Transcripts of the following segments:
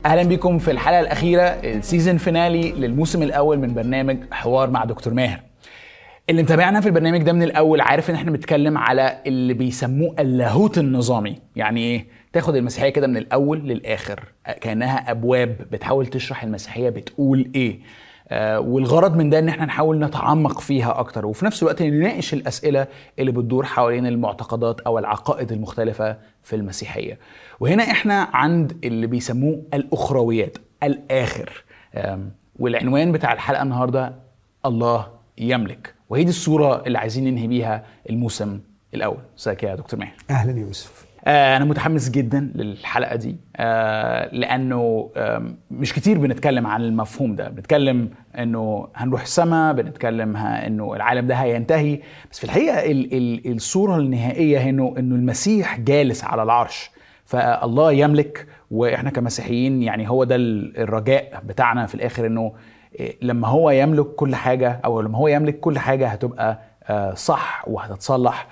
اهلا بيكم في الحلقه الاخيره السيزون فينالي للموسم الاول من برنامج حوار مع دكتور ماهر اللي متابعنا في البرنامج ده من الاول عارف ان احنا بنتكلم على اللي بيسموه اللاهوت النظامي يعني ايه تاخد المسيحيه كده من الاول للاخر كانها ابواب بتحاول تشرح المسيحيه بتقول ايه آه والغرض من ده ان احنا نحاول نتعمق فيها اكتر وفي نفس الوقت نناقش الاسئله اللي بتدور حوالين المعتقدات او العقائد المختلفه في المسيحيه وهنا احنا عند اللي بيسموه الاخرويات الاخر آم، والعنوان بتاع الحلقه النهارده الله يملك وهي دي الصوره اللي عايزين ننهي بيها الموسم الاول ازيك يا دكتور ماهر اهلا يوسف آه، أنا متحمس جدا للحلقة دي آه، لأنه آم، مش كتير بنتكلم عن المفهوم ده بنتكلم إنه هنروح السماء بنتكلم ها- إنه العالم ده هينتهي بس في الحقيقة ال ال الصورة النهائية إنه إنه المسيح جالس على العرش فالله يملك وإحنا كمسيحيين يعني هو ده ال- الرجاء بتاعنا في الآخر إنه إيه، لما هو يملك كل حاجة أو لما هو يملك كل حاجة هتبقى آه، صح وهتتصلح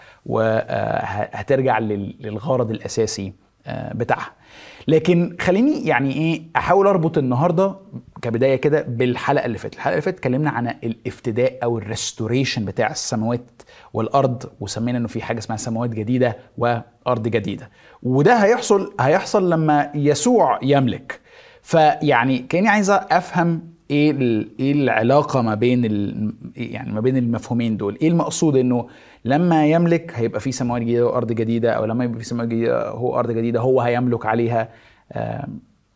وهترجع للغرض الاساسي آه، بتاعها لكن خليني يعني ايه احاول اربط النهارده كبدايه كده بالحلقه اللي فاتت الحلقه اللي فاتت اتكلمنا عن الافتداء او الريستوريشن بتاع السماوات والارض وسمينا انه في حاجه اسمها سماوات جديده وارض جديده وده هيحصل هيحصل لما يسوع يملك فيعني كاني عايز افهم ايه ال- ايه العلاقه ما بين ال يعني ما بين المفهومين دول ايه المقصود انه لما يملك هيبقى في سماوات جديده وارض جديده او لما يبقى في سماوات جديده هو ارض جديده هو هيملك عليها آم،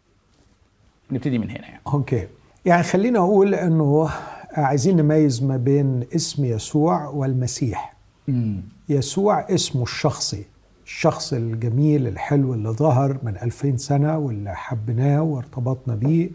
نبتدي من هنا يعني اوكي يعني خلينا اقول انه عايزين نميز ما بين اسم يسوع والمسيح يسوع اسمه الشخصي الشخص الجميل الحلو اللي ظهر من ألفين سنة واللي حبيناه وارتبطنا بيه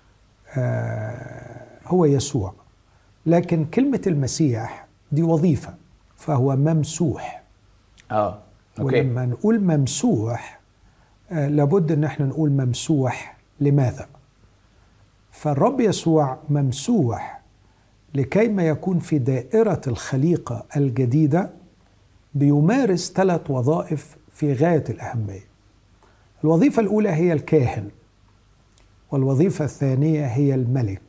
آه هو يسوع لكن كلمة المسيح دي وظيفة فهو ممسوح اه اوكي ولما نقول ممسوح آه، لابد ان احنا نقول ممسوح لماذا فالرب يسوع ممسوح لكي ما يكون في دائرة الخليقة الجديدة بيمارس ثلاث وظائف في غاية الأهمية الوظيفة الأولى هي الكاهن والوظيفة الثانية هي الملك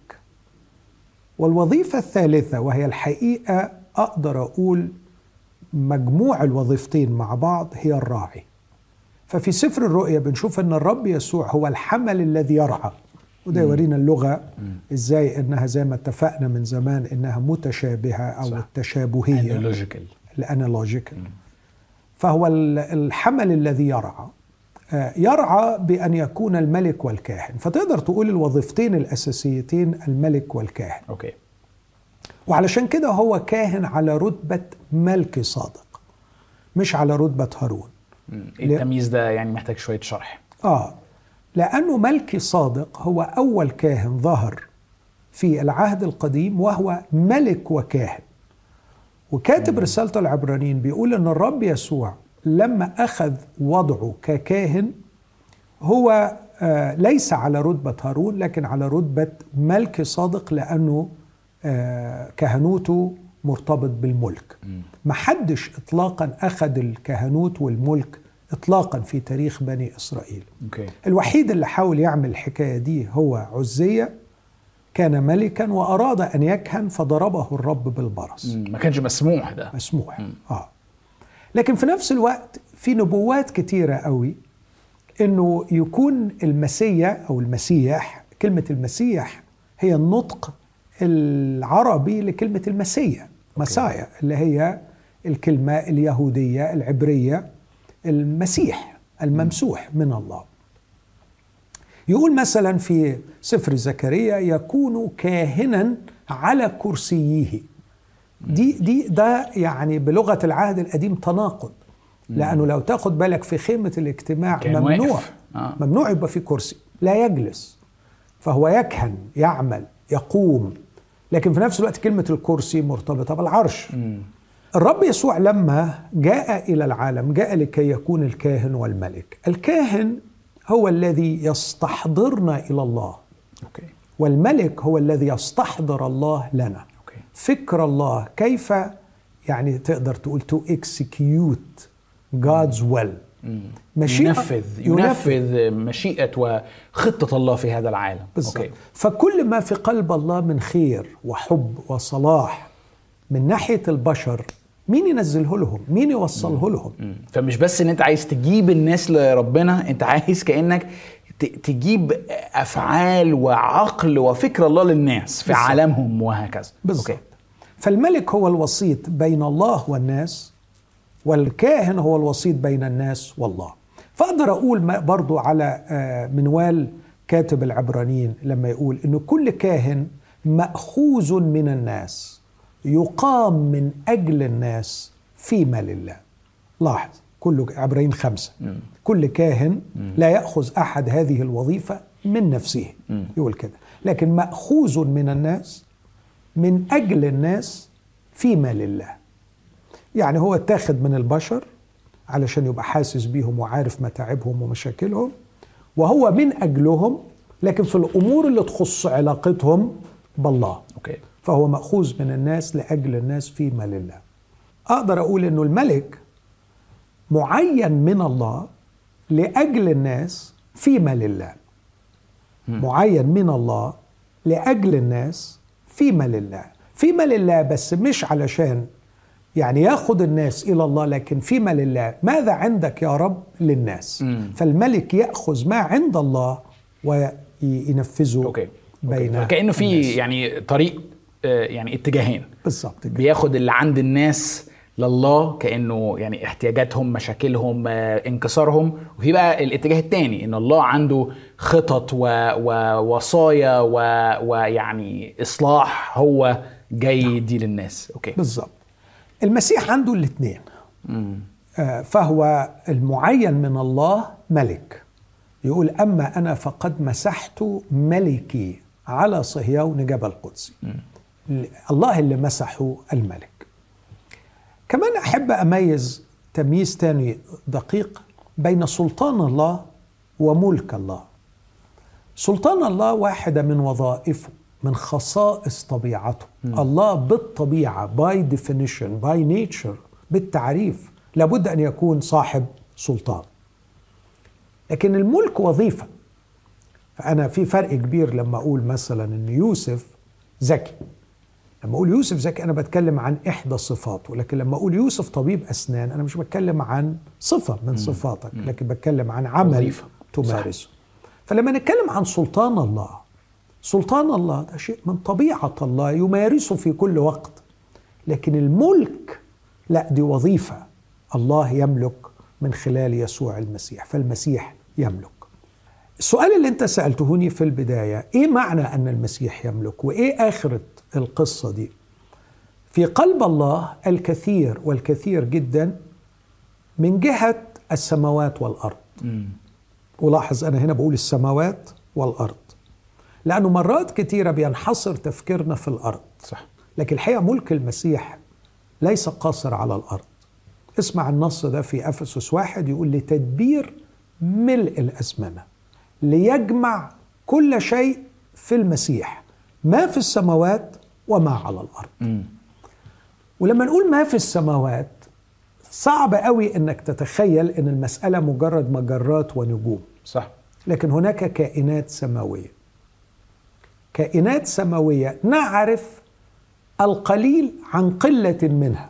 والوظيفة الثالثة وهي الحقيقة أقدر أقول مجموع الوظيفتين مع بعض هي الراعي ففي سفر الرؤيا بنشوف ان الرب يسوع هو الحمل الذي يرعى وده يورينا اللغه ازاي انها زي ما اتفقنا من زمان انها متشابهه او صح. التشابهيه لوجيكال الانالوجيكال فهو ال- الحمل الذي يرعى آه، يرعى بان يكون الملك والكاهن فتقدر تقول الوظيفتين الاساسيتين الملك والكاهن اوكي وعلشان كده هو كاهن على رتبه ملك صادق مش على رتبه هارون مم. التمييز ده يعني محتاج شويه شرح آه لأنه ملكي صادق هو أول كاهن ظهر في العهد القديم وهو ملك وكاهن وكاتب رسالة العبرانيين بيقول أن الرب يسوع لما أخذ وضعه ككاهن هو آه ليس على رتبة هارون لكن على رتبة ملك صادق لأنه آه كهنوته مرتبط بالملك محدش إطلاقا أخذ الكهنوت والملك إطلاقا في تاريخ بني إسرائيل اوكي الوحيد اللي حاول يعمل الحكاية دي هو عزية كان ملكا وأراد أن يكهن فضربه الرب بالبرص مم. ما كانش مسموح ده مسموح آه. لكن في نفس الوقت في نبوات كتيرة قوي انه يكون المسيا او المسيح كلمة المسيح هي النطق العربي لكلمة المسيا مسايا اللي هي الكلمة اليهودية العبرية المسيح الممسوح من الله يقول مثلا في سفر زكريا يكون كاهنا على كرسيه دي دي ده يعني بلغه العهد القديم تناقض لانه لو تاخد بالك في خيمه الاجتماع كان ممنوع واقف. آه. ممنوع يبقى في كرسي لا يجلس فهو يكهن يعمل يقوم لكن في نفس الوقت كلمه الكرسي مرتبطه بالعرش الرب يسوع لما جاء الى العالم جاء لكي يكون الكاهن والملك الكاهن هو الذي يستحضرنا الى الله اوكي والملك هو الذي يستحضر الله لنا اوكي فكر الله كيف يعني تقدر تقول to execute God's will مشيئة ينفذ ينفذ مشيئة وخطة الله في هذا العالم بالضبط أوكي. فكل ما في قلب الله من خير وحب وصلاح من ناحية البشر مين ينزله لهم مين يوصله لهم فمش بس ان انت عايز تجيب الناس لربنا انت عايز كانك تجيب افعال وعقل وفكر الله للناس في بالزبط. عالمهم وهكذا بالظبط فالملك هو الوسيط بين الله والناس والكاهن هو الوسيط بين الناس والله فاقدر اقول برضو على آه، منوال كاتب العبرانيين لما يقول انه كل كاهن ماخوذ من الناس يقام من اجل الناس فيما لله لاحظ كل عبرين خمسة كل كاهن لا يأخذ أحد هذه الوظيفة من نفسه يقول كده لكن مأخوذ من الناس من أجل الناس فيما لله يعني هو اتاخد من البشر علشان يبقى حاسس بيهم وعارف متاعبهم ومشاكلهم وهو من أجلهم لكن في الأمور اللي تخص علاقتهم بالله أوكي. فهو مأخوذ من الناس لأجل الناس فيما لله أقدر أقول أنه الملك معين من الله لاجل الناس فيما لله معين من الله لاجل الناس فيما لله فيما لله بس مش علشان يعني ياخد الناس الى الله لكن فيما لله ماذا عندك يا رب للناس مم. فالملك ياخذ ما عند الله وينفذه أوكي. بين أوكي. كانه في يعني طريق آه، يعني اتجاهين بالظبط بياخد اللي عند الناس لله كانه يعني احتياجاتهم مشاكلهم آه، انكسارهم وفي بقى الاتجاه الثاني ان الله عنده خطط ووصايا ويعني اصلاح هو جاي دي للناس اوكي بالظبط المسيح عنده الاثنين آه، فهو المعين من الله ملك يقول اما انا فقد مسحت ملكي على صهيون جبل قدسي الله اللي مسحه الملك كمان أحب أميز تمييز تاني دقيق بين سلطان الله وملك الله سلطان الله واحدة من وظائفه من خصائص طبيعته م. الله بالطبيعة باي ديفينيشن باي نيتشر بالتعريف لابد أن يكون صاحب سلطان لكن الملك وظيفة فأنا في فرق كبير لما أقول مثلا أن يوسف ذكي لما اقول يوسف زكي انا بتكلم عن احدى صفاته لكن لما اقول يوسف طبيب اسنان انا مش بتكلم عن صفه من صفاتك لكن بتكلم عن عمل تمارسه فلما نتكلم عن سلطان الله سلطان الله ده شيء من طبيعه الله يمارسه في كل وقت لكن الملك لا دي وظيفه الله يملك من خلال يسوع المسيح فالمسيح يملك السؤال اللي انت سالتهوني في البدايه ايه معنى ان المسيح يملك وايه اخره القصه دي في قلب الله الكثير والكثير جدا من جهه السماوات والارض ولاحظ انا هنا بقول السماوات والارض لانه مرات كثيره بينحصر تفكيرنا في الارض صح لكن الحقيقه ملك المسيح ليس قاصر على الارض اسمع النص ده في افسس واحد يقول لتدبير ملء الازمنه ليجمع كل شيء في المسيح ما في السماوات وما على الارض م. ولما نقول ما في السماوات صعب قوي انك تتخيل ان المساله مجرد مجرات ونجوم صح لكن هناك كائنات سماويه كائنات سماويه نعرف القليل عن قله منها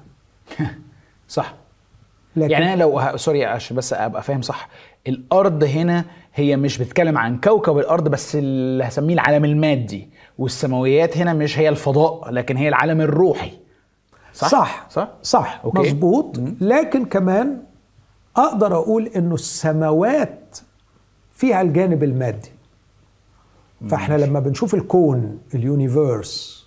صح لكن يعني انا لو سوري عشان بس ابقى فاهم صح الارض هنا هي مش بتتكلم عن كوكب الارض بس اللي هسميه العالم المادي والسماويات هنا مش هي الفضاء لكن هي العالم الروحي صح صح صح, صح. أوكي. مظبوط لكن كمان اقدر اقول انه السماوات فيها الجانب المادي فاحنا لما بنشوف الكون اليونيفيرس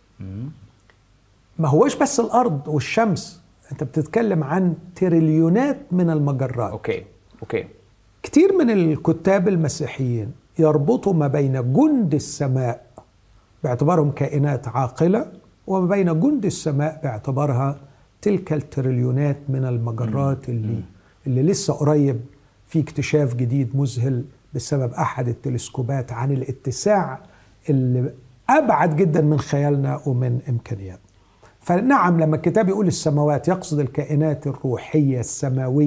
ما هوش بس الارض والشمس انت بتتكلم عن تريليونات من المجرات اوكي اوكي كتير من الكتاب المسيحيين يربطوا ما بين جند السماء باعتبارهم كائنات عاقله وما بين جند السماء باعتبارها تلك التريليونات من المجرات اللي اللي لسه قريب في اكتشاف جديد مذهل بسبب احد التلسكوبات عن الاتساع اللي ابعد جدا من خيالنا ومن امكانياتنا. فنعم لما الكتاب يقول السماوات يقصد الكائنات الروحيه السماويه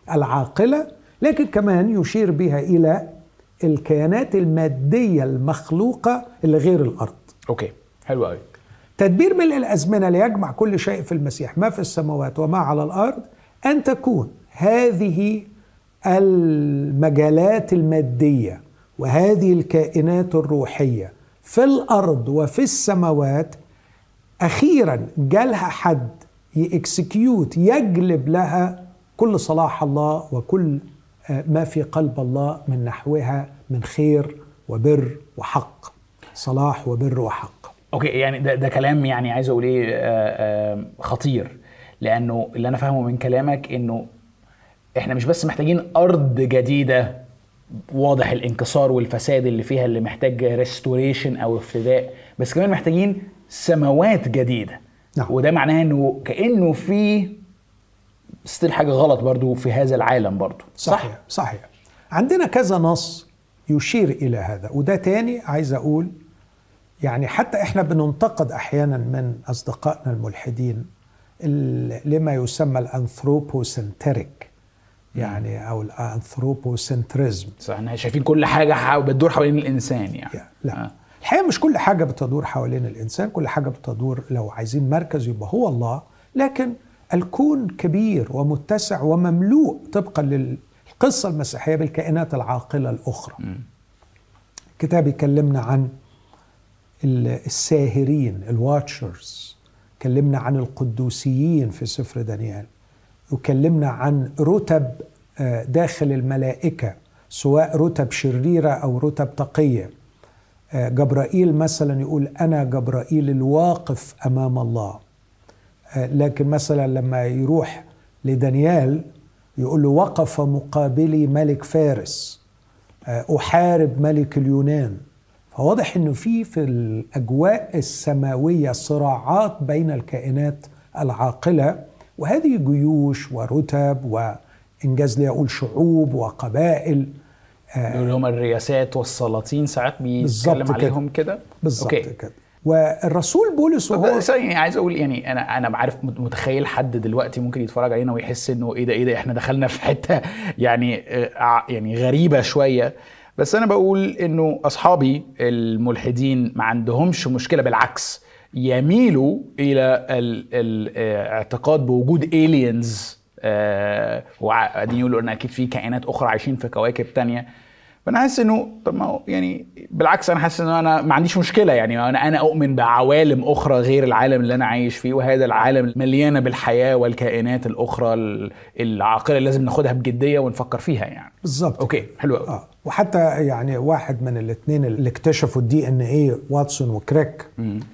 العاقله لكن كمان يشير بها الى الكيانات الماديه المخلوقه اللي غير الارض اوكي حلو قوي تدبير ملء الازمنه ليجمع كل شيء في المسيح ما في السماوات وما على الارض ان تكون هذه المجالات الماديه وهذه الكائنات الروحيه في الارض وفي السماوات اخيرا جالها حد يكسكيوت يجلب لها كل صلاح الله وكل آه، ما في قلب الله من نحوها من خير وبر وحق صلاح وبر وحق اوكي يعني ده, ده كلام يعني عايز اقول ايه آه، آه، خطير لانه اللي انا فاهمه من كلامك انه احنا مش بس محتاجين ارض جديده واضح الانكسار والفساد اللي فيها اللي محتاج ريستوريشن او افتداء بس كمان محتاجين سماوات جديده نعم. وده معناه انه كانه في ستيل حاجه غلط برضو في هذا العالم برضو صحيح صحيح عندنا كذا نص يشير الى هذا وده تاني عايز اقول يعني حتى احنا بننتقد احيانا من اصدقائنا الملحدين لما يسمى الانثروبوسنتريك يعني او الانثروبوسنتريزم صح احنا شايفين كل حاجه بتدور حوالين الانسان يعني لا آه. الحقيقه مش كل حاجه بتدور حوالين الانسان كل حاجه بتدور لو عايزين مركز يبقى هو الله لكن الكون كبير ومتسع ومملوء طبقا للقصه المسيحيه بالكائنات العاقله الاخرى الكتاب يكلمنا عن الساهرين الواتشرز كلمنا عن القدوسيين في سفر دانيال وكلمنا عن رتب آه، داخل الملائكة سواء رتب شريرة أو رتب تقية آه، جبرائيل مثلا يقول أنا جبرائيل الواقف أمام الله آه، لكن مثلا لما يروح لدانيال يقول له وقف مقابلي ملك فارس أحارب ملك اليونان فواضح انه في في الاجواء السماويه صراعات بين الكائنات العاقله وهذه جيوش ورتب وانجاز لي اقول شعوب وقبائل اللي هم الرياسات والسلاطين ساعات بيتكلم عليهم كده بالظبط كده والرسول بولس وهو يعني عايز اقول يعني انا انا عارف متخيل حد دلوقتي ممكن يتفرج علينا ويحس انه ايه ده ايه ده احنا دخلنا في حته يعني آه، يعني غريبه شويه بس انا بقول انه اصحابي الملحدين ما عندهمش مشكله بالعكس يميلوا الى الاعتقاد بوجود aliens آه وقاعدين يقولوا ان اكيد في كائنات اخرى عايشين في كواكب تانية فانا حاسس انه طب ما يعني بالعكس انا حاسس ان انا ما عنديش مشكله يعني انا انا اؤمن بعوالم اخرى غير العالم اللي انا عايش فيه وهذا العالم مليانه بالحياه والكائنات الاخرى العاقله اللي لازم ناخدها بجديه ونفكر فيها يعني بالظبط اوكي حلو قوي آه. وحتى يعني واحد من الاثنين اللي اكتشفوا الدي ان ايه واتسون وكريك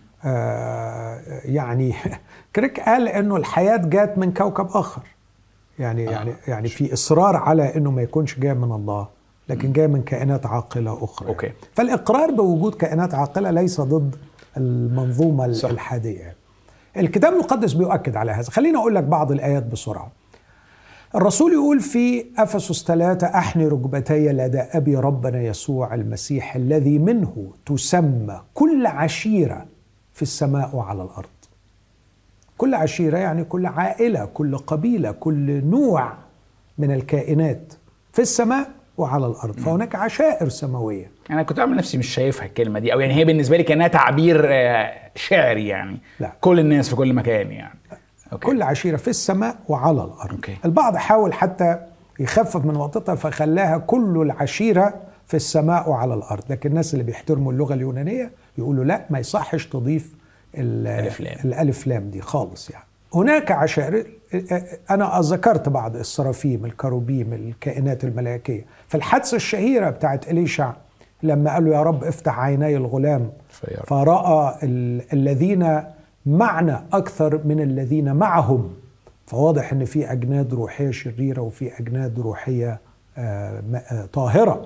آه يعني كريك قال انه الحياه جات من كوكب اخر يعني آه. يعني يعني في اصرار على انه ما يكونش جاي من الله لكن جاي من كائنات عاقله اخرى أوكي. فالاقرار بوجود كائنات عاقله ليس ضد المنظومه صح. الحاديه الكتاب المقدس بيؤكد على هذا خليني اقول لك بعض الايات بسرعه الرسول يقول في افسس ثلاثة احني ركبتي لدى ابي ربنا يسوع المسيح الذي منه تسمى كل عشيره في السماء وعلى الارض. كل عشيره يعني كل عائله، كل قبيله، كل نوع من الكائنات في السماء وعلى الارض، فهناك عشائر سماويه. انا كنت عامل نفسي مش شايفها الكلمه دي او يعني هي بالنسبه لي كانها تعبير آه، شعري يعني لا. كل الناس في كل مكان يعني. أوكي. كل عشيرة في السماء وعلى الأرض أوكي. البعض حاول حتى يخفف من وطئتها فخلاها كل العشيرة في السماء وعلى الأرض لكن الناس اللي بيحترموا اللغة اليونانية يقولوا لا ما يصحش تضيف الألف لام. الألف لام دي خالص يعني هناك عشائر أنا ذكرت بعض السرافيم الكروبيم الكائنات الملائكية في الحادثة الشهيرة بتاعت إليشع لما قال له يا رب افتح عيني الغلام فرأى الذين معنا اكثر من الذين معهم فواضح ان في اجناد روحيه شريره وفي اجناد روحيه آه، آه، طاهره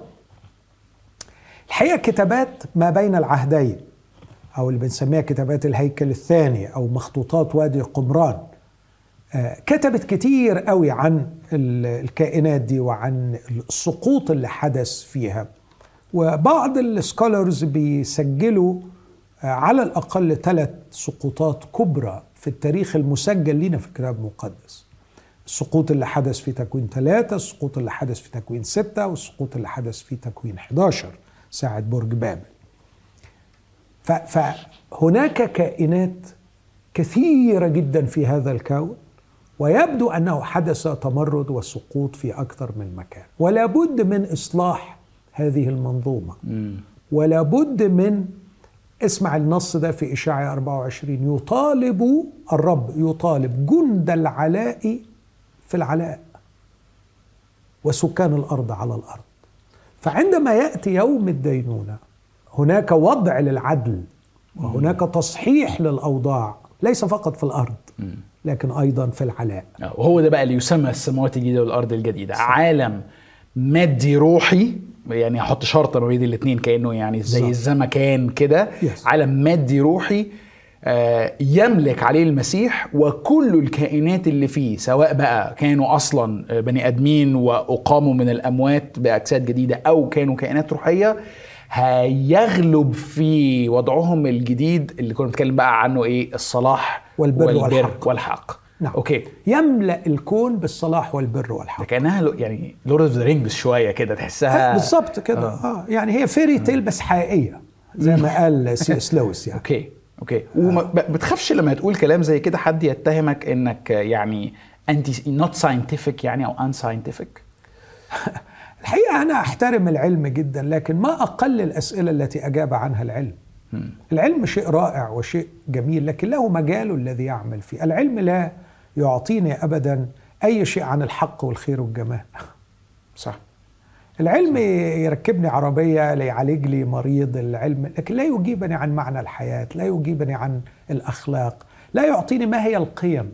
الحقيقه كتابات ما بين العهدين او اللي بنسميها كتابات الهيكل الثاني او مخطوطات وادي قمران آه، كتبت كتير قوي عن الكائنات دي وعن السقوط اللي حدث فيها وبعض السكولرز بيسجلوا على الأقل ثلاث سقوطات كبرى في التاريخ المسجل لنا في الكتاب المقدس السقوط اللي حدث في تكوين ثلاثة السقوط اللي حدث في تكوين ستة والسقوط اللي حدث في تكوين 11 ساعة برج بابل فهناك كائنات كثيرة جدا في هذا الكون ويبدو أنه حدث تمرد وسقوط في أكثر من مكان ولا بد من إصلاح هذه المنظومة ولا بد من اسمع النص ده في إشاعة 24 يطالب الرب يطالب جند العلاء في العلاء وسكان الأرض على الأرض فعندما يأتي يوم الدينونة هناك وضع للعدل وهناك تصحيح للأوضاع ليس فقط في الأرض لكن أيضا في العلاء وهو ده بقى اللي يسمى السماوات الجديدة والأرض الجديدة صح. عالم مادي روحي يعني احط شرطه ما بين الاثنين كانه يعني زي الزمكان كده yes. عالم مادي روحي آه، يملك عليه المسيح وكل الكائنات اللي فيه سواء بقى كانوا اصلا آه، بني ادمين واقاموا من الاموات باجساد جديده او كانوا كائنات روحيه هيغلب في وضعهم الجديد اللي كنا بنتكلم بقى عنه ايه الصلاح والبر, والبر والحق, والحق. نعم. اوكي يملا الكون بالصلاح والبر والحق كانها يعني لورد اوف ذا رينجز شويه كده تحسها آه، بالظبط كده آه. آه. يعني هي فيري تيل بس حقيقيه زي ما قال سي اس لويس يعني اوكي اوكي وما بتخافش لما تقول كلام زي كده حد يتهمك انك يعني انت نوت ساينتفك يعني او ان ساينتفك الحقيقه انا احترم العلم جدا لكن ما اقل الاسئله التي اجاب عنها العلم العلم شيء رائع وشيء جميل لكن له مجاله الذي يعمل فيه العلم لا يعطيني ابدا اي شيء عن الحق والخير والجمال صح العلم يركبني عربية ليعالج لي مريض العلم لكن لا يجيبني عن معنى الحياة لا يجيبني عن الأخلاق لا يعطيني ما هي القيم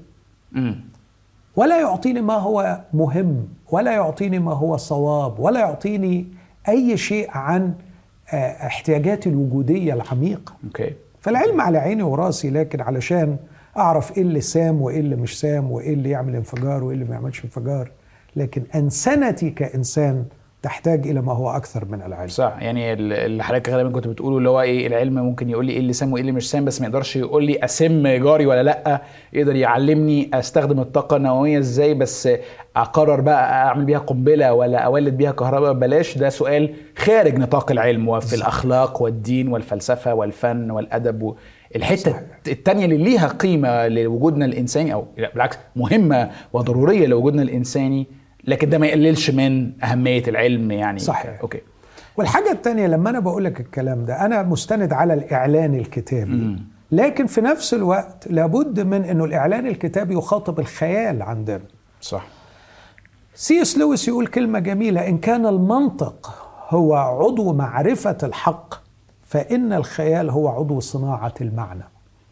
ولا يعطيني ما هو مهم ولا يعطيني ما هو صواب ولا يعطيني أي شيء عن آه، احتياجاتي الوجودية العميقة okay. فالعلم على عيني وراسي لكن علشان أعرف إيه اللي سام وإيه اللي مش سام وإيه اللي يعمل انفجار وإيه اللي ما يعملش انفجار لكن أنسنتي كإنسان تحتاج الى ما هو اكثر من العلم صح يعني اللي حضرتك غالبا كنت بتقوله اللي هو ايه العلم ممكن يقول لي ايه اللي سام وايه اللي مش سام بس ما يقدرش يقول لي اسم جاري ولا لا يقدر يعلمني استخدم الطاقه النوويه ازاي بس اقرر بقى اعمل بيها قنبله ولا اولد بيها كهرباء بلاش ده سؤال خارج نطاق العلم وفي صح. الاخلاق والدين والفلسفه والفن والادب الحته صحيح. التانية اللي ليها قيمه لوجودنا الانساني او بالعكس مهمه وضروريه لوجودنا الانساني لكن ده ما يقللش من اهميه العلم يعني صحيح اوكي والحاجه الثانيه لما انا بقول لك الكلام ده انا مستند على الاعلان الكتابي م. لكن في نفس الوقت لابد من انه الاعلان الكتابي يخاطب الخيال عندنا صح سي اس لويس يقول كلمه جميله ان كان المنطق هو عضو معرفه الحق فان الخيال هو عضو صناعه المعنى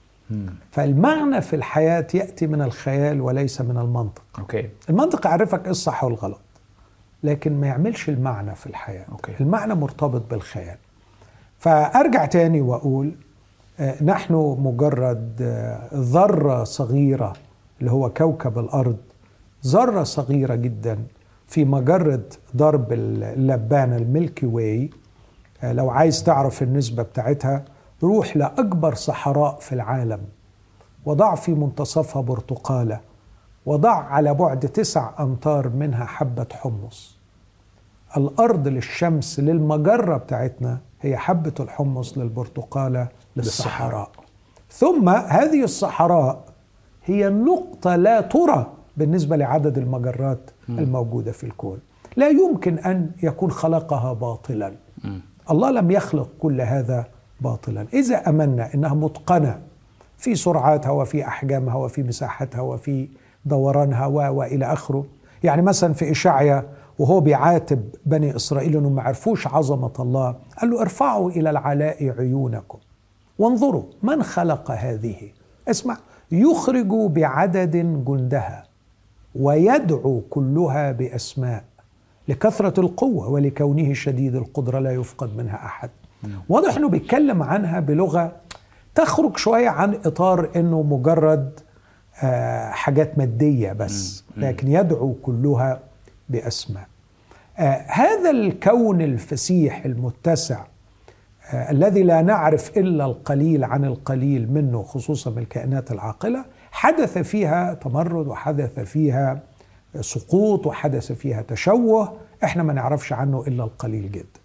فالمعنى في الحياة يأتي من الخيال وليس من المنطق أوكي. المنطق يعرفك إيه الصح والغلط لكن ما يعملش المعنى في الحياة أوكي. المعنى مرتبط بالخيال فأرجع تاني وأقول آه، نحن مجرد آه، ذرة صغيرة اللي هو كوكب الأرض ذرة صغيرة جدا في مجرة ضرب اللبانة الميلكي واي آه، لو عايز تعرف النسبة بتاعتها روح لأكبر صحراء في العالم وضع في منتصفها برتقالة وضع على بعد تسع أمتار منها حبة حمص الأرض للشمس للمجرة بتاعتنا هي حبة الحمص للبرتقالة للصحراء ثم هذه الصحراء هي نقطة لا ترى بالنسبة لعدد المجرات الموجودة في الكون لا يمكن أن يكون خلقها باطلا الله لم يخلق كل هذا باطلا إذا أمنا أنها متقنة في سرعاتها وفي أحجامها وفي مساحتها وفي دورانها وإلى آخره يعني مثلا في إشعيا وهو بيعاتب بني إسرائيل أنهم ما عرفوش عظمة الله قال له ارفعوا إلى العلاء عيونكم وانظروا من خلق هذه اسمع يخرج بعدد جندها ويدعو كلها بأسماء لكثرة القوة ولكونه شديد القدرة لا يفقد منها أحد واضح انه بيتكلم عنها بلغه تخرج شويه عن اطار انه مجرد آه، حاجات ماديه بس لكن يدعو كلها باسماء آه، هذا الكون الفسيح المتسع آه، الذي لا نعرف الا القليل عن القليل منه خصوصا من الكائنات العاقله حدث فيها تمرد وحدث فيها سقوط وحدث فيها تشوه احنا ما نعرفش عنه الا القليل جدا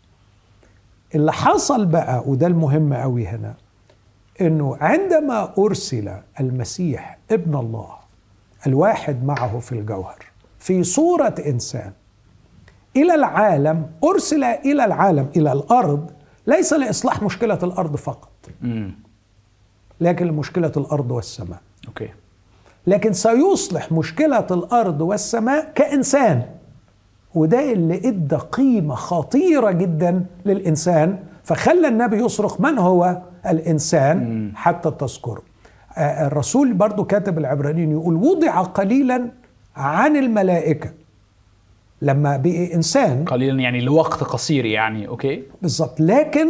اللي حصل بقى وده المهم قوي هنا انه عندما ارسل المسيح ابن الله الواحد معه في الجوهر في صوره انسان الى العالم ارسل الى العالم الى الارض ليس لاصلاح مشكله الارض فقط امم لكن لمشكله الارض والسماء اوكي لكن سيصلح مشكله الارض والسماء كانسان وده اللي ادى قيمه خطيره جدا للانسان فخلى النبي يصرخ من هو الانسان حتى تذكره آه، الرسول برضو كاتب العبرانيين يقول وضع قليلا عن الملائكه لما بقي انسان قليلا يعني لوقت قصير يعني اوكي بالظبط لكن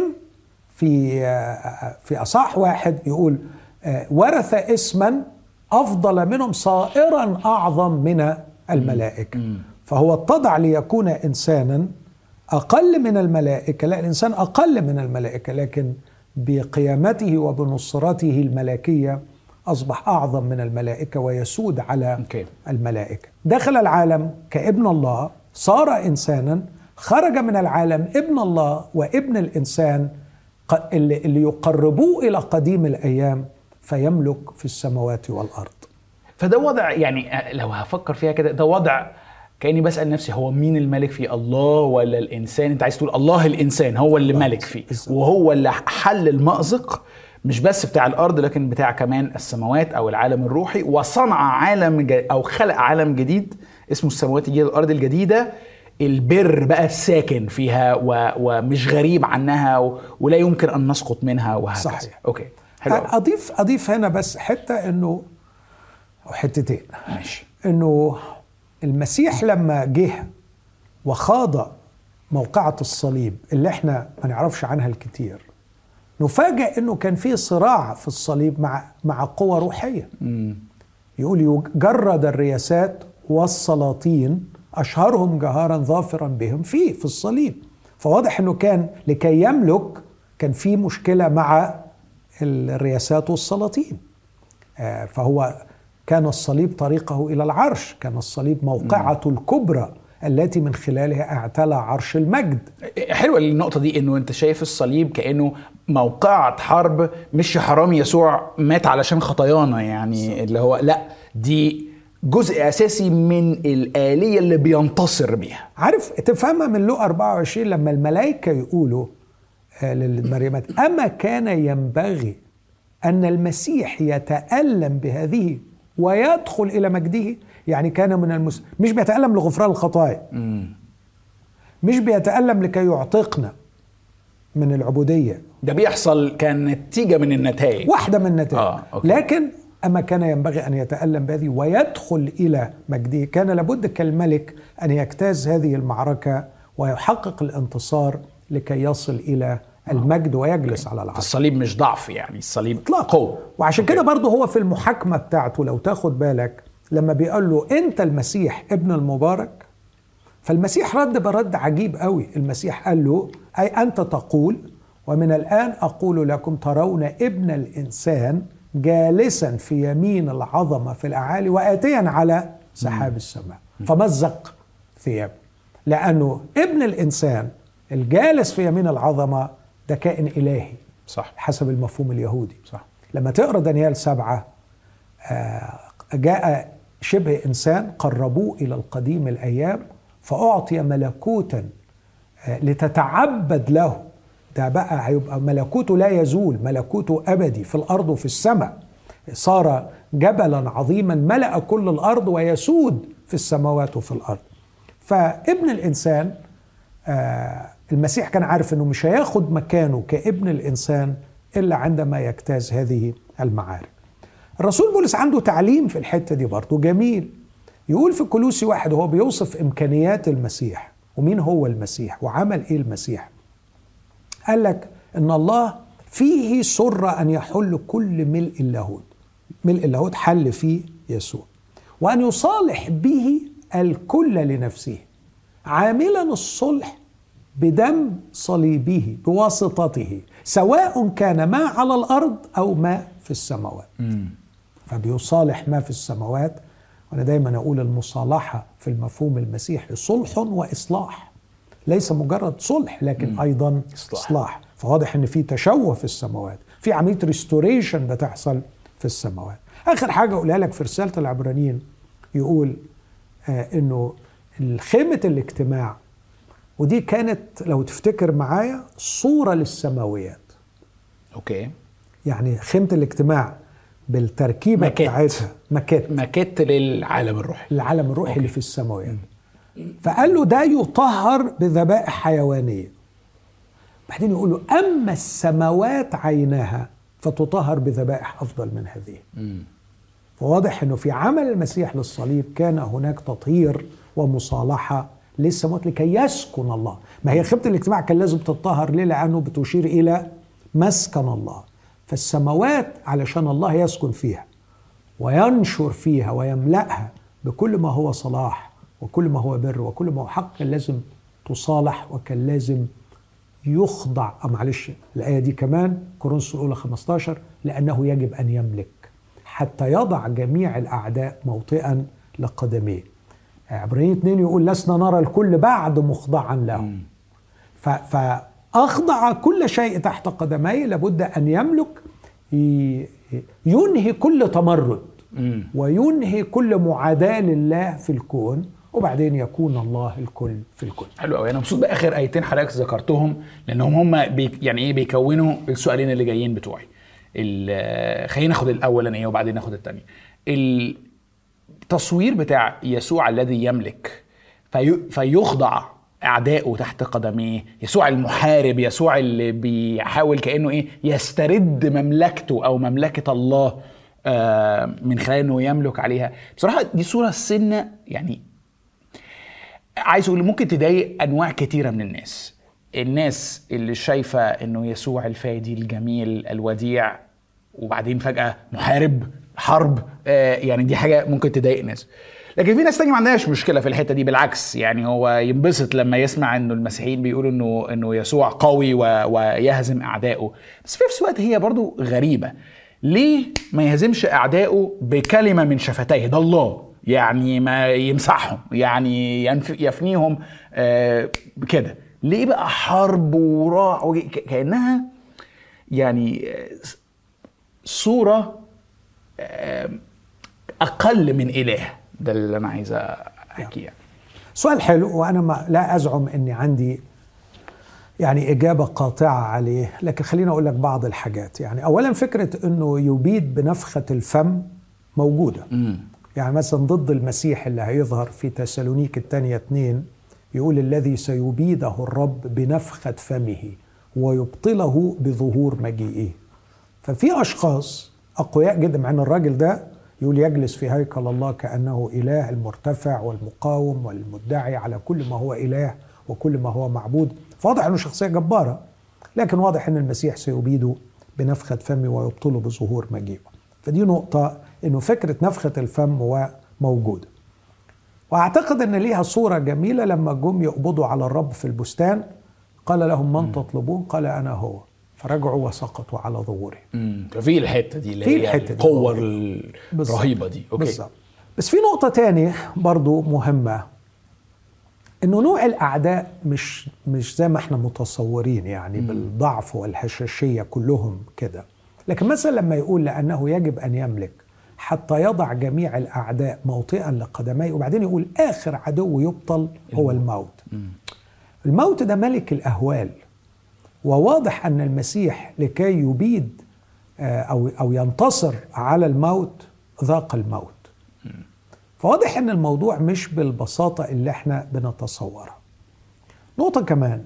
في آه، في اصح واحد يقول آه، ورث اسما افضل منهم صائرا اعظم من الملائكه فهو اتضع ليكون انسانا اقل من الملائكه لا الانسان اقل من الملائكه لكن بقيامته وبنصرته الملكيه اصبح اعظم من الملائكه ويسود على أوكي. الملائكه دخل العالم كابن الله صار انسانا خرج من العالم ابن الله وابن الانسان ق- اللي اللي يقربوه الى قديم الايام فيملك في السماوات والارض فده وضع يعني لو هفكر فيها كده ده وضع كاني بسال نفسي هو مين الملك فيه الله ولا الانسان انت عايز تقول الله الانسان هو اللي ملك فيه بالظبط. وهو اللي حل المأزق مش بس بتاع الارض لكن بتاع كمان السماوات او العالم الروحي وصنع عالم ج- او خلق عالم جديد اسمه السماوات الجديده الارض الجديده البر بقى الساكن فيها و... ومش غريب عنها و... ولا يمكن ان نسقط منها وهكذا صحيح. اوكي حلو أوي. اضيف اضيف هنا بس حته انه او حتتين ماشي انه المسيح لما جه وخاض موقعة الصليب اللي احنا ما نعرفش عنها الكتير نفاجأ انه كان في صراع في الصليب مع مع قوة روحية يقول جرد الرياسات والسلاطين اشهرهم جهارا ظافرا بهم فيه في الصليب فواضح انه كان لكي يملك كان في مشكلة مع الرياسات والسلاطين آه، فهو كان الصليب طريقه الى العرش كان الصليب موقعة الكبرى التي من خلالها اعتلى عرش المجد حلوه النقطه دي انه انت شايف الصليب كانه موقعة حرب مش حرام يسوع مات علشان خطايانا يعني اللي هو لا دي جزء اساسي من الاليه اللي بينتصر بيها عارف تفهمها من لو 24 لما الملائكة يقولوا آه، للمريمات أما كان ينبغي أن المسيح يتألم بهذه ويدخل إلى مجده يعني كان من المس... مش بيتألم لغفران الخطايا مش بيتألم لكي يعتقنا من العبودية ده بيحصل كان نتيجه من النتائج واحدة من النتائج آه، أوكي. لكن أما كان ينبغي أن يتألم بهذه ويدخل إلى مجده كان لابد كالملك أن يجتاز هذه المعركة ويحقق الانتصار لكي يصل إلى المجد ويجلس على العرش الصليب مش ضعف يعني الصليب إطلاقا قوه وعشان كده برضه هو في المحاكمة بتاعته لو تاخد بالك لما بيقول له أنت المسيح ابن المبارك فالمسيح رد برد عجيب قوي المسيح قال له أي أنت تقول ومن الآن أقول لكم ترون ابن الإنسان جالسا في يمين العظمة في الأعالي وآتيا على سحاب السماء فمزق ثيابه لأنه ابن الإنسان الجالس في يمين العظمة ده كائن إلهي صح حسب المفهوم اليهودي صح لما تقرا دانيال سبعة آه، جاء شبه إنسان قربوه إلى القديم الأيام فأعطي ملكوتا آه، لتتعبد له ده بقى هيبقى ملكوته لا يزول ملكوته أبدي في الأرض وفي السماء صار جبلا عظيما ملأ كل الأرض ويسود في السماوات وفي الأرض فابن الإنسان آه، المسيح كان عارف انه مش هياخد مكانه كابن الانسان الا عندما يجتاز هذه المعارك. الرسول بولس عنده تعليم في الحته دي برضه جميل. يقول في كلوسي واحد وهو بيوصف امكانيات المسيح ومين هو المسيح وعمل ايه المسيح. قال لك ان الله فيه سر ان يحل كل ملء اللاهوت. ملء اللاهوت حل فيه يسوع. وان يصالح به الكل لنفسه. عاملا الصلح بدم صليبه بواسطته سواء كان ما على الارض او ما في السماوات فبيصالح ما في السماوات وانا دايما اقول المصالحه في المفهوم المسيحي صلح واصلاح ليس مجرد صلح لكن ايضا إصلاح. اصلاح فواضح ان في تشوه في السماوات في عمليه ريستوريشن بتحصل في السماوات اخر حاجه اقولها لك في رساله العبرانيين يقول آه انه خيمه الاجتماع ودي كانت لو تفتكر معايا صوره للسماويات اوكي يعني خيمه الاجتماع بالتركيبه ماكيت. بتاعتها ماكيت ماكيت للعالم الروحي العالم الروحي اللي في السماوات فقال له ده يطهر بذبائح حيوانيه بعدين يقول له اما السماوات عينها فتطهر بذبائح افضل من هذه فواضح انه في عمل المسيح للصليب كان هناك تطهير ومصالحه للسماوات لكي يسكن الله ما هي خيمه الاجتماع كان لازم تطهر ليه لانه بتشير الى مسكن الله فالسماوات علشان الله يسكن فيها وينشر فيها ويملأها بكل ما هو صلاح وكل ما هو بر وكل ما هو حق كان لازم تصالح وكان لازم يخضع أو معلش الآية دي كمان كورنثوس الأولى 15 لأنه يجب أن يملك حتى يضع جميع الأعداء موطئا لقدميه عبرانيين اتنين يقول لسنا نرى الكل بعد مخضعا له ف- فأخضع كل شيء تحت قدميه لابد أن يملك ي- ينهي كل تمرد وينهي كل معاداة لله في الكون وبعدين يكون الله الكل في الكل حلو قوي انا مبسوط باخر ايتين حضرتك ذكرتهم لانهم هم بي يعني ايه بيكونوا السؤالين اللي جايين بتوعي ال- خلينا ناخد الاولانيه وبعدين ناخد الثانيه التصوير بتاع يسوع الذي يملك في فيخضع اعدائه تحت قدميه يسوع المحارب يسوع اللي بيحاول كانه ايه يسترد مملكته او مملكه الله آه، من خلال انه يملك عليها بصراحه دي صوره سنه يعني عايز اقول ممكن تضايق انواع كتيره من الناس الناس اللي شايفه انه يسوع الفادي الجميل الوديع وبعدين فجاه محارب حرب آه يعني دي حاجه ممكن تضايق ناس لكن في ناس تانية ما عندهاش مشكله في الحته دي بالعكس يعني هو ينبسط لما يسمع انه المسيحيين بيقولوا انه انه يسوع قوي و- ويهزم اعدائه بس في نفس الوقت هي برضو غريبه ليه ما يهزمش اعدائه بكلمه من شفتيه ده الله يعني ما يمسحهم يعني ينف- يفنيهم آه كده ليه بقى حرب وراع وج- ك- كانها يعني آه، صوره آه، اقل من اله ده اللي انا عايز احكيه يعني. سؤال حلو وانا ما لا ازعم اني عندي يعني اجابه قاطعه عليه لكن خليني اقول لك بعض الحاجات يعني اولا فكره انه يبيد بنفخه الفم موجوده يعني مثلا ضد المسيح اللي هيظهر في تسالونيك الثانيه اتنين يقول الذي سيبيده الرب بنفخه فمه ويبطله بظهور مجيئه ففي اشخاص اقوياء جدا مع ان الراجل ده يقول يجلس في هيكل الله كانه اله المرتفع والمقاوم والمدعي على كل ما هو اله وكل ما هو معبود فواضح انه شخصيه جباره لكن واضح ان المسيح سيبيده بنفخه فمه ويبطله بظهور مجيئه فدي نقطه انه فكره نفخه الفم موجوده واعتقد ان ليها صوره جميله لما جم يقبضوا على الرب في البستان قال لهم من تطلبون قال انا هو فرجعوا وسقطوا على ظهورهم امم ففي الحته دي اللي في هي الحتة دي القوه موجودة. بالظبط. الرهيبه دي اوكي بالظبط بس في نقطة تانية برضو مهمة انه نوع الاعداء مش مش زي ما احنا متصورين يعني بالضعف والهشاشية كلهم كده لكن مثلا لما يقول لانه يجب ان يملك حتى يضع جميع الاعداء موطئا لقدميه وبعدين يقول اخر عدو يبطل هو الموت الموت ده ملك الاهوال وواضح ان المسيح لكي يبيد آه، او او ينتصر على الموت ذاق الموت فواضح ان الموضوع مش بالبساطه اللي احنا بنتصورها نقطه كمان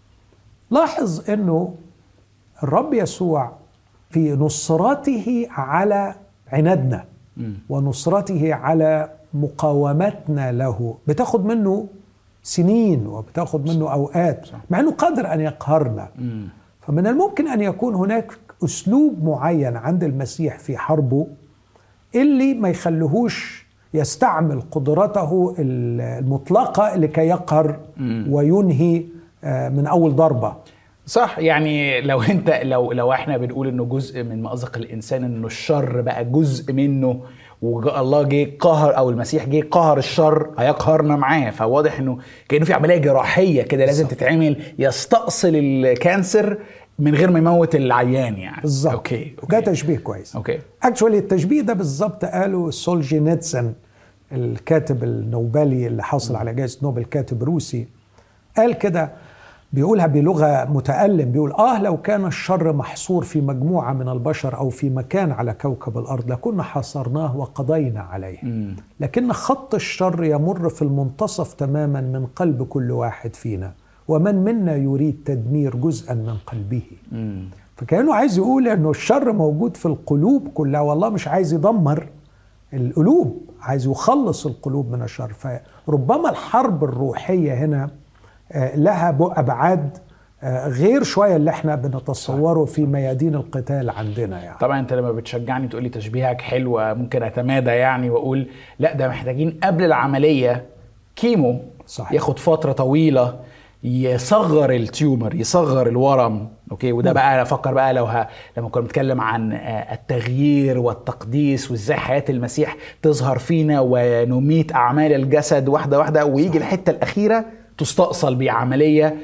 لاحظ انه الرب يسوع في نصرته على عنادنا ونصرته على مقاومتنا له بتاخد منه سنين وبتاخد منه اوقات مع انه قادر ان يقهرنا فمن الممكن ان يكون هناك اسلوب معين عند المسيح في حربه اللي ما يخليهوش يستعمل قدرته المطلقه لكي يقهر وينهي آه، من اول ضربه صح يعني لو انت لو لو احنا بنقول انه جزء من مأزق الانسان انه الشر بقى جزء منه والله جه قهر او المسيح جه قهر الشر هيقهرنا معاه فواضح انه كانه في عمليه جراحيه كده لازم تتعمل يستأصل الكانسر من غير ما يموت العيان يعني بالظبط اوكي ده تشبيه كويس اوكي اكشولي التشبيه ده بالظبط قاله سولجينيتسن الكاتب النوبلي اللي حصل على جائزه نوبل كاتب روسي قال كده بيقولها بلغه متألم بيقول اه لو كان الشر محصور في مجموعه من البشر او في مكان على كوكب الارض لكنا حاصرناه وقضينا عليه مم. لكن خط الشر يمر في المنتصف تماما من قلب كل واحد فينا ومن منا يريد تدمير جزءا من قلبه مم. فكانه عايز يقول انه الشر موجود في القلوب كلها والله مش عايز يدمر القلوب عايز يخلص القلوب من الشر فربما الحرب الروحيه هنا آه، لها ب- ابعاد آه، غير شويه اللي احنا بنتصوره في ميادين القتال عندنا يعني طبعا انت لما بتشجعني تقول لي تشبيهك حلو ممكن اتمادى يعني واقول لا ده محتاجين قبل العمليه كيمو صح. ياخد فتره طويله يصغر التيومر يصغر الورم اوكي وده بقى انا افكر بقى لو ها لما كنا بنتكلم عن آه، التغيير والتقديس وازاي حياه المسيح تظهر فينا ونميت اعمال الجسد واحده واحده ويجي الحته الاخيره تستأصل بعمليه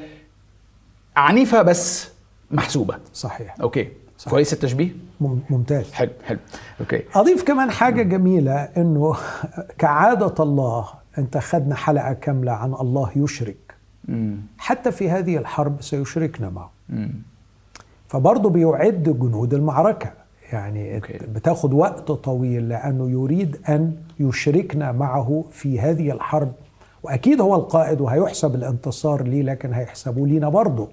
عنيفه بس محسوبه صحيح اوكي كويس التشبيه مم- ممتاز حلو حلو اوكي اضيف كمان حاجه جميله انه كعاده الله انت خدنا حلقه كامله عن الله يشرك امم حتى في هذه الحرب سيشركنا معه امم فبرضه بيعد جنود المعركة يعني أوكي. بتاخد وقت طويل لأنه يريد أن يشركنا معه في هذه الحرب وأكيد هو القائد وهيحسب الانتصار ليه لكن هيحسبوا لينا برضه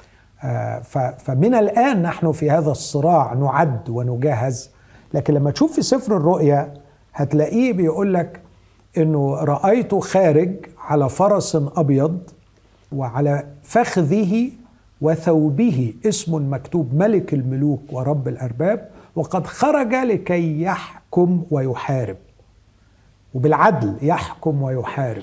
آه، ف- فمن الآن نحن في هذا الصراع نعد ونجهز لكن لما تشوف في سفر الرؤيا هتلاقيه بيقول لك انه رايته خارج على فرس ابيض وعلى فخذه وثوبه اسم مكتوب ملك الملوك ورب الارباب وقد خرج لكي يحكم ويحارب وبالعدل يحكم ويحارب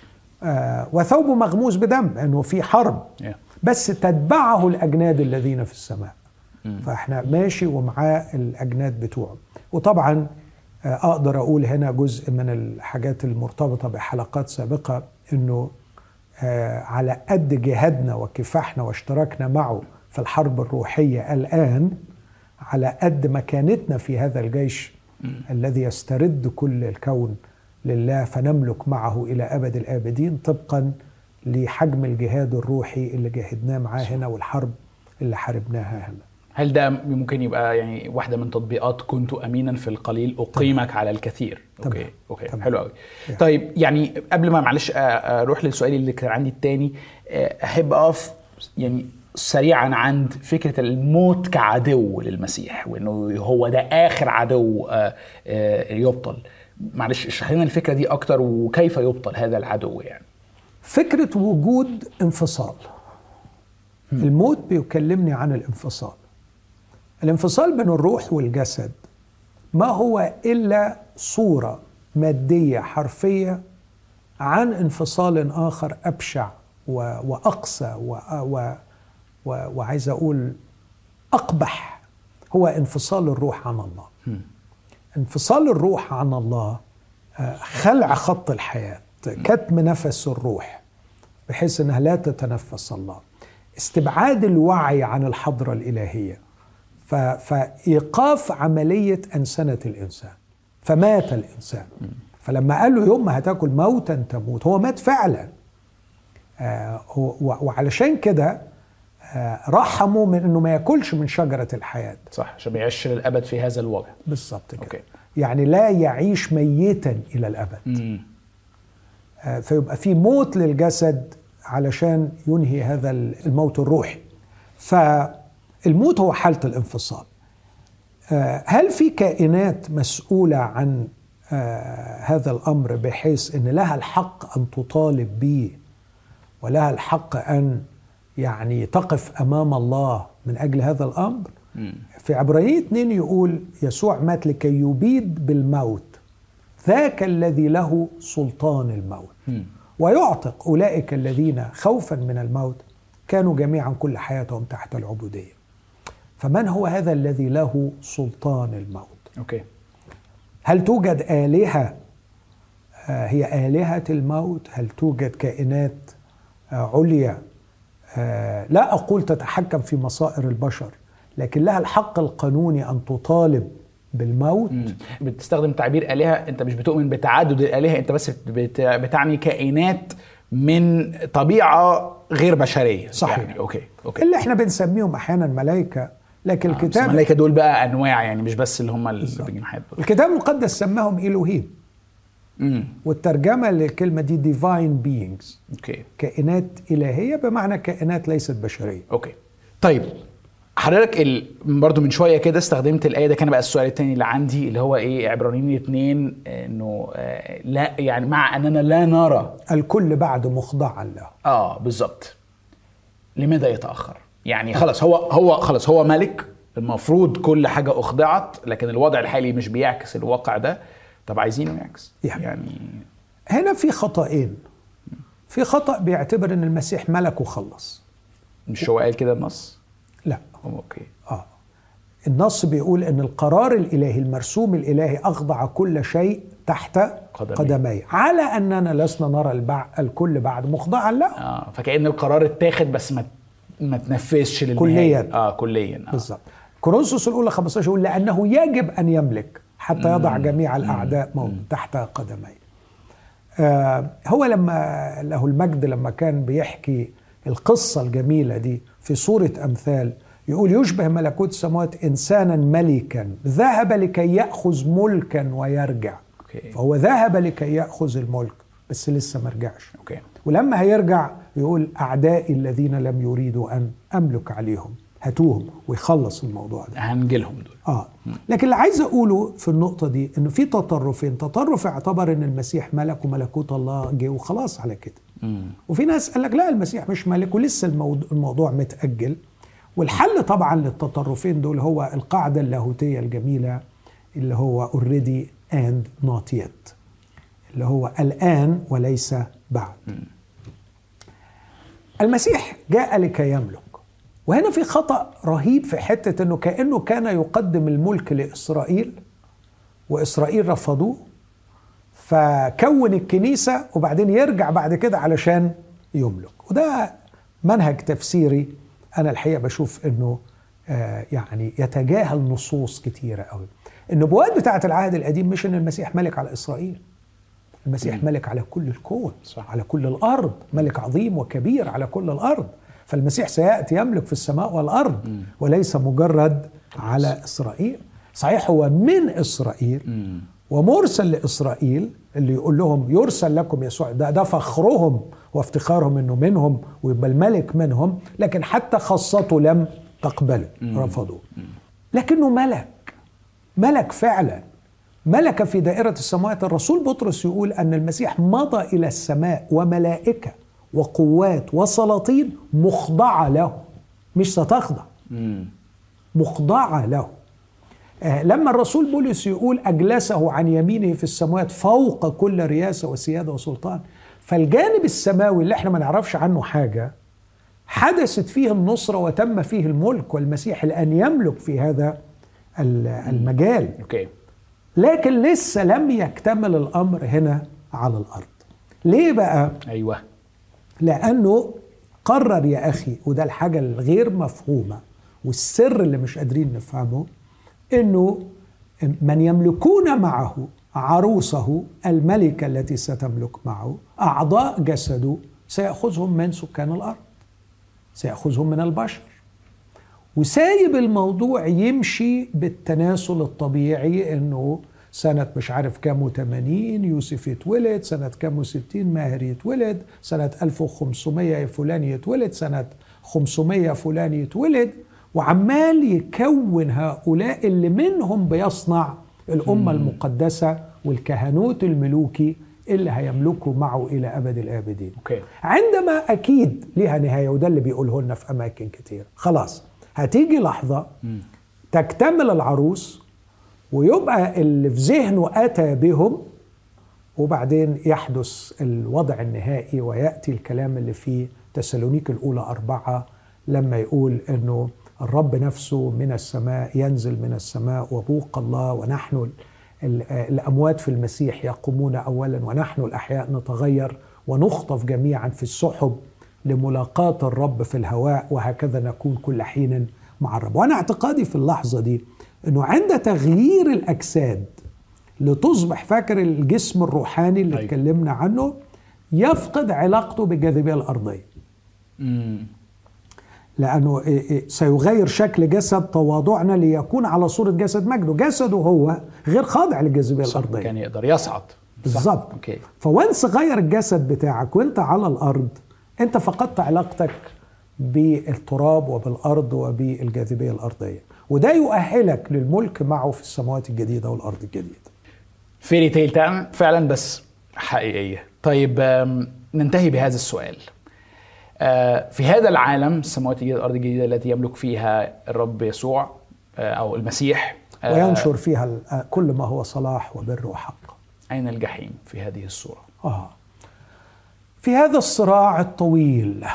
آه وثوبه مغموس بدم انه في حرب Yeah. بس تتبعه الاجناد الذين في السماء فاحنا ماشي ومعاه الاجناد بتوعه وطبعا آه، اقدر اقول هنا جزء من الحاجات المرتبطه بحلقات سابقه انه آه، على قد جهادنا وكفاحنا واشتراكنا معه في الحرب الروحيه الان على قد مكانتنا في هذا الجيش الذي يسترد كل الكون لله فنملك معه الى ابد الابدين طبقا لحجم الجهاد الروحي اللي جاهدناه معاه هنا والحرب اللي حاربناها هنا هل ده ممكن يبقى يعني واحده من تطبيقات كنت امينا في القليل اقيمك على الكثير اوكي تمام. اوكي تمام. حلو قوي طيب يعني قبل ما معلش أ- اروح للسؤال اللي كان عندي التاني أ، احب اقف يعني سريعا عند فكره الموت كعدو للمسيح وانه هو ده اخر عدو أ، أ، يبطل معلش اشرح لنا الفكره دي اكتر وكيف يبطل هذا العدو يعني فكرة وجود انفصال الموت بيكلمني عن الانفصال الانفصال بين الروح والجسد ما هو إلا صورة مادية حرفية عن انفصال آخر أبشع و- وأقسى و- و- و- وعايز أقول أقبح هو انفصال الروح عن الله انفصال الروح عن الله آه، خلع خط الحياة كتم نفس الروح بحيث انها لا تتنفس الله استبعاد الوعي عن الحضرة الإلهية ف- فإيقاف عملية أنسنة الإنسان فمات الإنسان فلما قال له يوم ما هتاكل موتا تموت هو مات فعلا آه، و- وعلشان كده آه، رحمه من انه ما ياكلش من شجره الحياه صح عشان ما يعيش للابد في هذا الوضع بالظبط كده أوكي. يعني لا يعيش ميتا الى الابد مم. آه، فيبقى في موت للجسد علشان ينهي هذا الموت الروحي فالموت هو حالة الانفصال آه، هل في كائنات مسؤولة عن آه، هذا الأمر بحيث أن لها الحق أن تطالب به ولها الحق أن يعني تقف أمام الله من أجل هذا الأمر في عبرانية 2 يقول يسوع مات لكي يبيد بالموت ذاك الذي له سلطان الموت ويعتق أولئك الذين خوفا من الموت كانوا جميعا كل حياتهم تحت العبودية فمن هو هذا الذي له سلطان الموت اوكي هل توجد آلهة آه، هي آلهة الموت هل توجد كائنات آه، عليا آه، لا أقول تتحكم في مصائر البشر لكن لها الحق القانوني أن تطالب بالموت مم. بتستخدم تعبير آلهة انت مش بتؤمن بتعدد الآلهة انت بس بت... بتعني كائنات من طبيعة غير بشرية صحيح. يعني اوكي اوكي اللي احنا بنسميهم أحيانا ملائكة لكن بس الكتاب الملائكة دول بقى انواع يعني مش بس اللي هم اللي بجناحات دول الكتاب المقدس سماهم إلوهيم امم والترجمة للكلمة دي divine beings اوكي كائنات إلهية بمعنى كائنات ليست بشرية اوكي طيب حضرتك ال... برضو من شويه كده استخدمت الايه ده كان بقى السؤال الثاني اللي عندي اللي هو ايه عبرانيين اتنين انه آه، لا يعني مع اننا لا نرى الكل بعد مخضعا له اه بالظبط لماذا يتاخر يعني خلاص هو هو خلاص هو ملك المفروض كل حاجه اخضعت لكن الوضع الحالي مش بيعكس الواقع ده طب عايزينه يعكس يعني. يعني هنا في خطأين في خطأ بيعتبر ان المسيح ملك وخلص مش هو قال كده النص لا اوكي اه النص بيقول ان القرار الالهي المرسوم الالهي اخضع كل شيء تحت قدمي. قدمي على اننا لسنا نرى البع... الكل بعد مخضعا له اه فكأن القرار اتاخد بس ما ما تنفذش للنهاية كلياً. اه كليا آه. بالظبط كورنثوس الاولى 15 يقول لانه يجب ان يملك حتى يضع جميع الاعداء موت تحت قدميه آه هو لما له المجد لما كان بيحكي القصه الجميله دي في سوره امثال يقول يشبه ملكوت السماوات انسانا ملكا ذهب لكي ياخذ ملكا ويرجع اوكي فهو ذهب لكي ياخذ الملك بس لسه ما رجعش اوكي ولما هيرجع يقول أعدائي الذين لم يريدوا أن أملك عليهم هاتوهم ويخلص الموضوع ده هنجيلهم دول آه لكن اللي عايز أقوله في النقطة دي إنه في تطرفين تطرف اعتبر إن المسيح ملك وملكوت الله جه وخلاص على كده مم. وفي ناس قال لك لا المسيح مش ملك ولسه الموضوع, الموضوع متأجل والحل طبعا للتطرفين دول هو القاعدة اللاهوتية الجميلة اللي هو already and not yet اللي هو الآن وليس بعد المسيح جاء لكي يملك وهنا في خطأ رهيب في حتة انه كأنه كان يقدم الملك لإسرائيل وإسرائيل رفضوه فكون الكنيسة وبعدين يرجع بعد كده علشان يملك وده منهج تفسيري أنا الحقيقة بشوف أنه آه يعني يتجاهل نصوص كتيرة قوي النبوات بتاعة العهد القديم مش أن المسيح ملك على إسرائيل المسيح ملك على كل الكون صح. على كل الأرض ملك عظيم وكبير على كل الأرض فالمسيح سيأتي يملك في السماء والأرض وليس مجرد على إسرائيل صحيح هو من إسرائيل مم. ومرسل لإسرائيل اللي يقول لهم يرسل لكم يسوع ده, ده فخرهم وافتخارهم انه منهم ويبقى الملك منهم لكن حتى خاصته لم تقبله رفضوه لكنه ملك ملك فعلا ملك في دائرة السماوات الرسول بطرس يقول أن المسيح مضى إلى السماء وملائكة وقوات وسلاطين مخضعة له مش ستخضع مم. مخضعة له آه، لما الرسول بولس يقول أجلسه عن يمينه في السماوات فوق كل رياسة وسيادة وسلطان فالجانب السماوي اللي احنا ما نعرفش عنه حاجة حدثت فيه النصرة وتم فيه الملك والمسيح الآن يملك في هذا ال- المجال اوكي لكن لسه لم يكتمل الأمر هنا على الأرض ليه بقى؟ ايوه لانه قرر يا اخي وده الحاجه الغير مفهومه والسر اللي مش قادرين نفهمه انه من يملكون معه عروسه الملكه التي ستملك معه اعضاء جسده سياخذهم من سكان الارض سياخذهم من البشر وسايب الموضوع يمشي بالتناسل الطبيعي انه سنة مش عارف كام و80 يوسف يتولد سنة كام و60 ماهر يتولد سنة 1500 فلان يتولد سنة 500 فلان يتولد وعمال يكون هؤلاء اللي منهم بيصنع الأمة المقدسة والكهنوت الملوكي اللي هيملكوا معه إلى أبد الآبدين اوكي عندما اكيد ليها نهايه وده اللي بيقوله لنا في اماكن كتير خلاص هتيجي لحظه تكتمل العروس ويبقى اللي في ذهنه اتى بهم وبعدين يحدث الوضع النهائي وياتي الكلام اللي فيه تسالونيك الأولى أربعة لما يقول أنه الرب نفسه من السماء ينزل من السماء وبوق الله ونحن الأموات في المسيح يقومون أولا ونحن الأحياء نتغير ونخطف جميعا في السحب لملاقاة الرب في الهواء وهكذا نكون كل حين مع الرب وأنا اعتقادي في اللحظة دي أنه عند تغيير الأجساد لتصبح فاكر الجسم الروحاني اللي أيوة. اتكلمنا عنه يفقد علاقته بالجاذبية الأرضية مم. لأنه سيغير شكل جسد تواضعنا ليكون على صورة جسد مجده جسده هو غير خاضع للجاذبية الأرضية كان يقدر يصعد بالظبط فوانس غير الجسد بتاعك وانت على الأرض انت فقدت علاقتك بالتراب وبالارض وبالجاذبيه الارضيه وده يؤهلك للملك معه في السماوات الجديده والارض الجديده فيري تيل فعلا بس حقيقيه طيب ننتهي بهذا السؤال آه، في هذا العالم السماوات الجديده والارض الجديده التي يملك فيها الرب يسوع آه، او المسيح آه، وينشر فيها كل ما هو صلاح وبر وحق اين الجحيم في هذه الصوره اه في هذا الصراع الطويل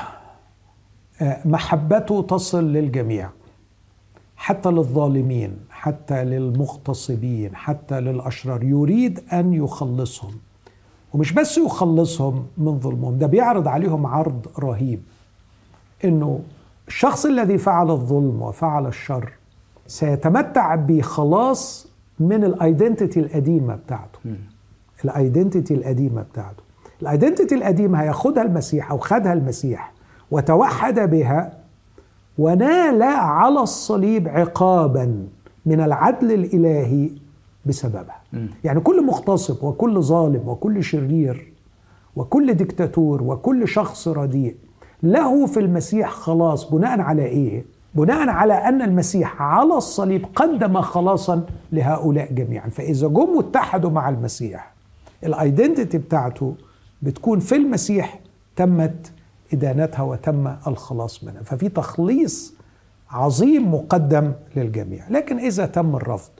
محبته تصل للجميع حتى للظالمين حتى للمغتصبين حتى للاشرار يريد ان يخلصهم ومش بس يخلصهم من ظلمهم ده بيعرض عليهم عرض رهيب انه الشخص الذي فعل الظلم وفعل الشر سيتمتع بخلاص من الايدنتيتي القديمه بتاعته الايدنتيتي القديمه بتاعته الايدنتيتي القديمه هياخدها المسيح او خدها المسيح وتوحد بها ونال على الصليب عقابا من العدل الالهي بسببها م. يعني كل مغتصب وكل ظالم وكل شرير وكل ديكتاتور وكل شخص رديء له في المسيح خلاص بناء على ايه بناء على ان المسيح على الصليب قدم خلاصا لهؤلاء جميعا فاذا جم واتحدوا مع المسيح الايدنتيتي بتاعته بتكون في المسيح تمت ادانتها وتم الخلاص منها ففي تخليص عظيم مقدم للجميع لكن اذا تم الرفض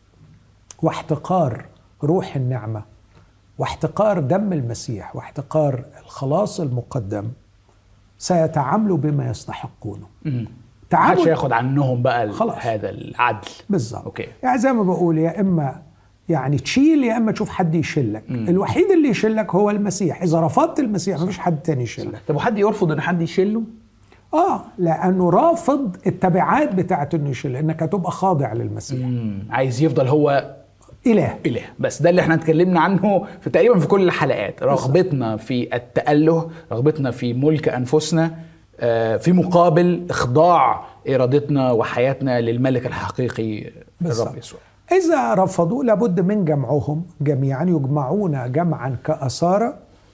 واحتقار روح النعمه واحتقار دم المسيح واحتقار الخلاص المقدم سيتعاملوا بما يستحقونه تعامل ياخد عنهم بقى خلاص. هذا العدل بالظبط اوكي يعني زي ما بقول يا اما يعني تشيل يا اما تشوف حد يشلك مم. الوحيد اللي يشلك هو المسيح اذا رفضت المسيح مفيش حد تاني يشلك طب وحد يرفض ان حد يشله اه لانه رافض التبعات بتاعت انه يشيل انك هتبقى خاضع للمسيح مم. عايز يفضل هو اله اله بس ده اللي احنا اتكلمنا عنه في تقريبا في كل الحلقات رغبتنا في التاله رغبتنا في ملك انفسنا آه، في مقابل اخضاع ارادتنا وحياتنا للملك الحقيقي الرب يسوع إذا رفضوا لابد من جمعهم جميعا يجمعون جمعا كأسارة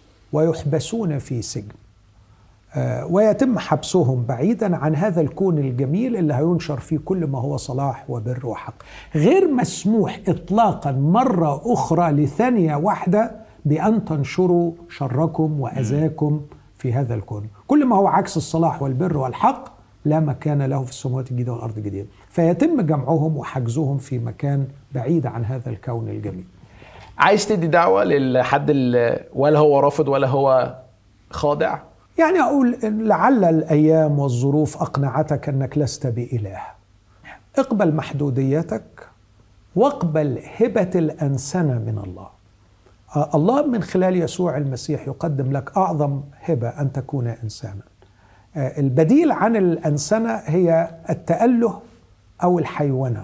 ويحبسون في سجن آه، ويتم حبسهم بعيدا عن هذا الكون الجميل اللي هينشر فيه كل ما هو صلاح وبر وحق غير مسموح إطلاقا مرة أخرى لثانية واحدة بأن تنشروا شركم وأذاكم في هذا الكون كل ما هو عكس الصلاح والبر والحق لا مكان له في السماوات الجديدة والأرض الجديدة فيتم جمعهم وحجزهم في مكان بعيد عن هذا الكون الجميل عايز تدي دعوة للحد ولا هو رافض ولا هو خاضع يعني أقول لعل الأيام والظروف أقنعتك أنك لست بإله اقبل محدوديتك واقبل هبة الأنسنة من الله الله من خلال يسوع المسيح يقدم لك أعظم هبة أن تكون إنسانا البديل عن الأنسنة هي التأله أو الحيونة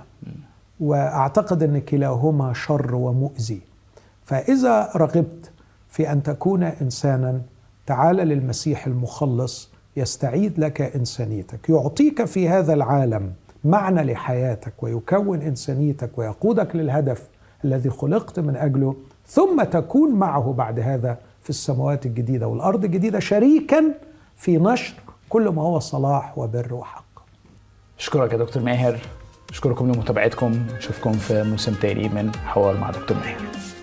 وأعتقد أن كلاهما شر ومؤذي فإذا رغبت في أن تكون إنسانا تعال للمسيح المخلص يستعيد لك إنسانيتك يعطيك في هذا العالم معنى لحياتك ويكون إنسانيتك ويقودك للهدف الذي خلقت من أجله ثم تكون معه بعد هذا في السماوات الجديدة والأرض الجديدة شريكا في نشر كل ما هو صلاح وبر وحق اشكرك يا دكتور ماهر اشكركم لمتابعتكم نشوفكم في موسم تاني من حوار مع دكتور ماهر